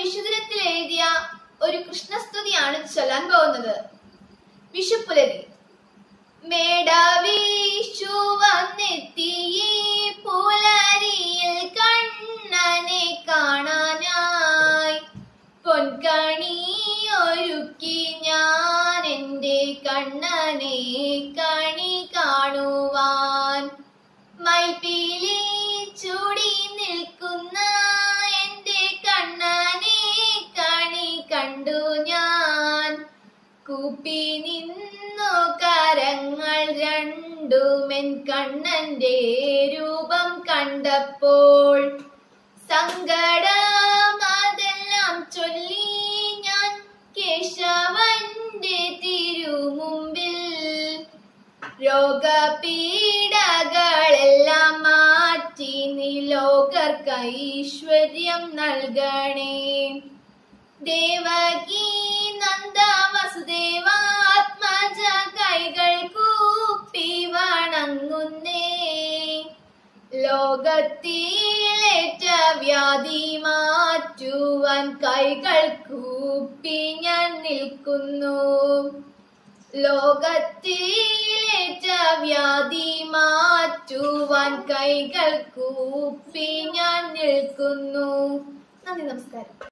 വിഷുദിനത്തിൽ എഴുതിയ ഒരു കൃഷ്ണസ്തുതിയാണ് ചൊല്ലാൻ പോകുന്നത് വിഷുപ്പുലരി മേടവീശു വന്നെത്തി ഈ പുലരിയിൽ കണ്ണനെ കാണാനായി പൊൻകണി ഒരുക്കി ഞാൻ എൻ്റെ കണ്ണനെ കണി കാണുവാൻ മൈപ്പീലി ചൂടി നിൽക്കുന്ന എൻ്റെ കണ്ണനെ കണി കണ്ടു ഞാൻ കൂപ്പി നിന്നു കരങ്ങൾ രണ്ടുമെൻ കണ്ണന്റെ രൂപം കണ്ടപ്പോൾ സങ്കടം അതെല്ലാം ചൊല്ലി ഞാൻ കേശവന്റെ തിരുമുമ്പിൽ രോഗപീഡകളെല്ലാം മാറ്റി നീ ലോകർക്ക് ഐശ്വര്യം നൽകണേ ദേവകി നന്ദ വസുദേവ ആത്മജ കൈകൾ കൂപ്പി വണങ്ങുന്നേ ലോകത്തിലേറ്റ വ്യാധി മാറ്റുവാൻ കൈകൾ കൂപ്പി ഞാൻ നിൽക്കുന്നു ലോകത്തിലേറ്റ വ്യാധി മാറ്റുവാൻ കൈകൾ കൂപ്പി ഞാൻ നിൽക്കുന്നു നന്ദി നമസ്കാരം